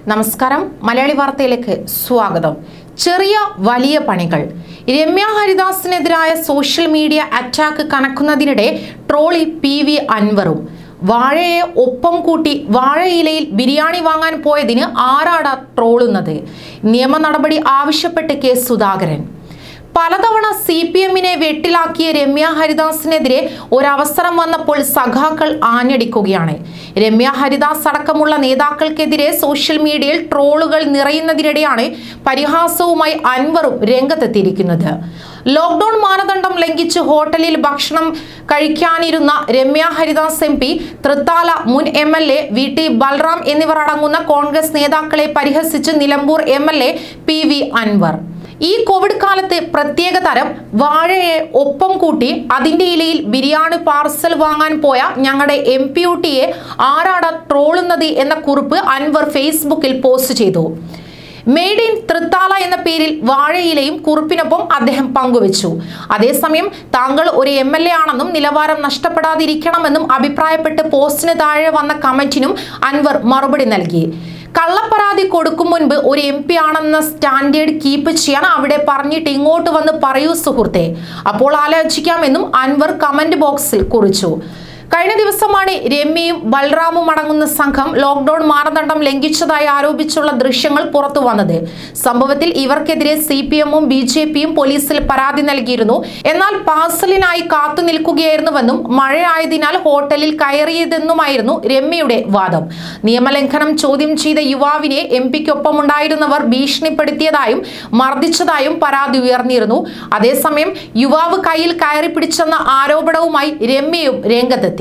നമസ്കാരം മലയാളി വാർത്തയിലേക്ക് സ്വാഗതം ചെറിയ വലിയ പണികൾ രമ്യ ഹരിദാസിനെതിരായ സോഷ്യൽ മീഡിയ അറ്റാക്ക് കണക്കുന്നതിനിടെ ട്രോളി പി വി അൻവറും വാഴയെ ഒപ്പം കൂട്ടി വാഴയിലയിൽ ബിരിയാണി വാങ്ങാൻ പോയതിന് ആരാടാ ട്രോളുന്നത് നിയമ നടപടി ആവശ്യപ്പെട്ട് കെ സുധാകരൻ പലതവണ സി പി എമ്മിനെ വെട്ടിലാക്കിയ രമ്യ ഹരിദാസിനെതിരെ ഒരവസരം വന്നപ്പോൾ സഖാക്കൾ ആഞ്ഞടിക്കുകയാണ് രമ്യ ഹരിദാസ് അടക്കമുള്ള നേതാക്കൾക്കെതിരെ സോഷ്യൽ മീഡിയയിൽ ട്രോളുകൾ നിറയുന്നതിനിടെയാണ് പരിഹാസവുമായി അൻവറും രംഗത്തെത്തിയിരിക്കുന്നത് ലോക്ക്ഡൌൺ മാനദണ്ഡം ലംഘിച്ച് ഹോട്ടലിൽ ഭക്ഷണം കഴിക്കാനിരുന്ന രമ്യ ഹരിദാസ് എം പി തൃത്താല മുൻ M L A V T Balram എന്നിവർ അടങ്ങുന്ന കോൺഗ്രസ് നേതാക്കളെ പരിഹസിച്ച് Nilambur M L A P V Anvar ഈ കോവിഡ് കാലത്ത് പ്രത്യേക തരം വാഴയെ ഒപ്പം കൂട്ടി അതിന്റെ ഇലയിൽ ബിരിയാണി പാർസൽ വാങ്ങാൻ പോയ ഞങ്ങളുടെ എം പി യു ടിയെ ആരാട ട്രോളുന്നത് എന്ന കുറിപ്പ് അൻവർ ഫേസ്ബുക്കിൽ പോസ്റ്റ് ചെയ്തു മെയ്ഡ് ഇൻ തൃത്താല എന്ന പേരിൽ വാഴയിലയും കുറിപ്പിനൊപ്പം അദ്ദേഹം പങ്കുവച്ചു അതേസമയം താങ്കൾ ഒരു എം എൽ എ ആണെന്നും നിലവാരം നഷ്ടപ്പെടാതിരിക്കണമെന്നും അഭിപ്രായപ്പെട്ട് പോസ്റ്റിന് താഴെ വന്ന കമന്റിനും അൻവർ മറുപടി നൽകി കള്ളപ്പരാതി കൊടുക്കും മുൻപ് ഒരു എം പി ആണെന്ന സ്റ്റാൻഡേർഡ് കീപ്പ് ചെയ്യാൻ അവിടെ പറഞ്ഞിട്ട് ഇങ്ങോട്ട് വന്ന് പറയൂ സുഹൃത്തെ അപ്പോൾ ആലോചിക്കാമെന്നും അൻവർ കമന്റ് ബോക്സിൽ കുറിച്ചു കഴിഞ്ഞ ദിവസമാണ് രമ്യയും ബൽറാമും അടങ്ങുന്ന സംഘം ലോക്ക്ഡൌൺ മാനദണ്ഡം ലംഘിച്ചതായി ആരോപിച്ചുള്ള ദൃശ്യങ്ങൾ പുറത്തു വന്നത് സംഭവത്തിൽ ഇവർക്കെതിരെ സി പി എമ്മും ബി ജെ പിയും പോലീസിൽ പരാതി നൽകിയിരുന്നു എന്നാൽ പാർസലിനായി കാത്തു നിൽക്കുകയായിരുന്നുവെന്നും മഴയായതിനാൽ ഹോട്ടലിൽ കയറിയതെന്നുമായിരുന്നു രമ്യയുടെ വാദം നിയമലംഘനം ചോദ്യം ചെയ്ത യുവാവിനെ എം പിക്കൊപ്പം ഉണ്ടായിരുന്നവർ ഭീഷണിപ്പെടുത്തിയതായും മർദ്ദിച്ചതായും പരാതി ഉയർന്നിരുന്നു അതേസമയം യുവാവ് കയ്യിൽ കയറി പിടിച്ചെന്ന ആരോപണവുമായി രമ്യയും രംഗത്തെത്തി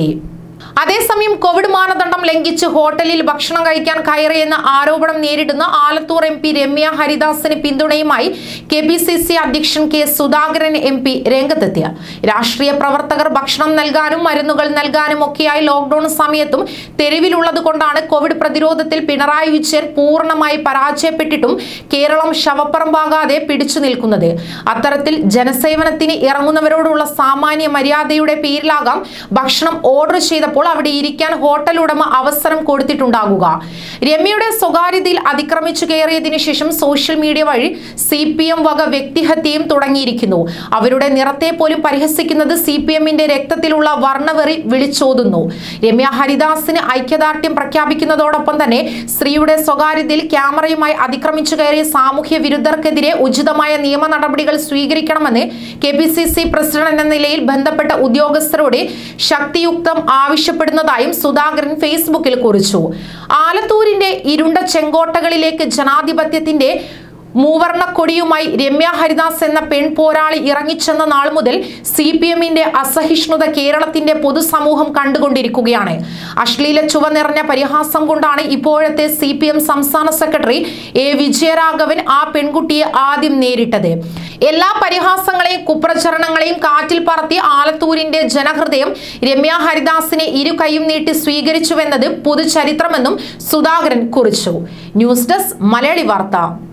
അതേസമയം കോവിഡ് മാനദണ്ഡം ലംഘിച്ച് ഹോട്ടലിൽ ഭക്ഷണം കഴിക്കാൻ കയറിയെന്ന ആരോപണം നേരിടുന്ന ആലത്തൂർ എം പി രമ്യ ഹരിദാസിന് പിന്തുണയുമായി കെ പി സി സി അധ്യക്ഷൻ കെ സുധാകരൻ എം പി രംഗത്തെത്തിയ രാഷ്ട്രീയ പ്രവർത്തകർ ഭക്ഷണം നൽകാനും മരുന്നുകൾ നൽകാനും ഒക്കെയായി ലോക്ക്ഡൌൺ സമയത്തും തെരുവിലുള്ളത് കൊണ്ടാണ് കോവിഡ് പ്രതിരോധത്തിൽ പിണറായി വിജയൻ പൂർണ്ണമായി പരാജയപ്പെട്ടിട്ടും കേരളം ശവപ്പറമ്പാകാതെ പിടിച്ചു നിൽക്കുന്നത് അത്തരത്തിൽ ജനസേവനത്തിന് ഇറങ്ങുന്നവരോടുള്ള സാമാന്യ മര്യാദയുടെ പേരിലാകാം ഭക്ഷണം ഓർഡർ ചെയ്തപ്പോൾ അവിടെ ഇരിക്കാൻ ഹോട്ടൽ ഉടമ അവസരം കൊടുത്തിട്ടുണ്ടാകുക രമ്യയുടെ സ്വകാര്യതയിൽ അതിക്രമിച്ചു കയറിയതിനു ശേഷം സോഷ്യൽ മീഡിയ വഴി സി പി എം വക വ്യക്തിഹത്യയും തുടങ്ങിയിരിക്കുന്നു അവരുടെ നിറത്തെ പോലും പരിഹസിക്കുന്നത് സി പി എമ്മിന്റെ രക്തത്തിലുള്ള വർണ്ണവെറി വിളിച്ചോതുന്നു രമ്യ ഹരിദാസിന് ഐക്യദാർഢ്യം പ്രഖ്യാപിക്കുന്നതോടൊപ്പം തന്നെ സ്ത്രീയുടെ സ്വകാര്യതയിൽ ക്യാമറയുമായി അതിക്രമിച്ചു കയറിയ സാമൂഹ്യ വിരുദ്ധർക്കെതിരെ ഉചിതമായ നിയമ നടപടികൾ സ്വീകരിക്കണമെന്ന് K P C C president എന്ന നിലയിൽ ബന്ധപ്പെട്ട ഉദ്യോഗസ്ഥരോട് ശക്തിയുക്തം ആവശ്യപ്പെടുന്നതായും സുധാകരൻ ഫേസ്ബുക്കിൽ കുറിച്ചു ആലത്തൂരിന്റെ ഇരുണ്ട ചെങ്കോട്ടകളിലേക്ക് ജനാധിപത്യത്തിന്റെ മൂവർണ്ണ കൊടിയുമായി രമ്യ ഹരിദാസ് എന്ന പെൺ പോരാളി ഇറങ്ങിച്ചെന്ന നാൾ മുതൽ സി പി എമ്മിന്റെ അസഹിഷ്ണുത കേരളത്തിന്റെ പൊതുസമൂഹം കണ്ടുകൊണ്ടിരിക്കുകയാണ് അശ്ലീല ചുവ നിറഞ്ഞ പരിഹാസം കൊണ്ടാണ് ഇപ്പോഴത്തെ സി പി എം സംസ്ഥാന സെക്രട്ടറി എ വിജയരാഘവൻ ആ പെൺകുട്ടിയെ ആദ്യം നേരിട്ടത് എല്ലാ പരിഹാസങ്ങളെയും കുപ്രചരണങ്ങളെയും കാറ്റിൽ പറത്തി ആലത്തൂരിന്റെ ജനഹൃദയം രമ്യ ഹരിദാസിനെ ഇരു കൈയും നീട്ടി സ്വീകരിച്ചുവെന്നത് പുതുചരിത്രമെന്നും സുധാകരൻ കുറിച്ചു ന്യൂസ് ഡെസ്ക് മലയാളി വാർത്ത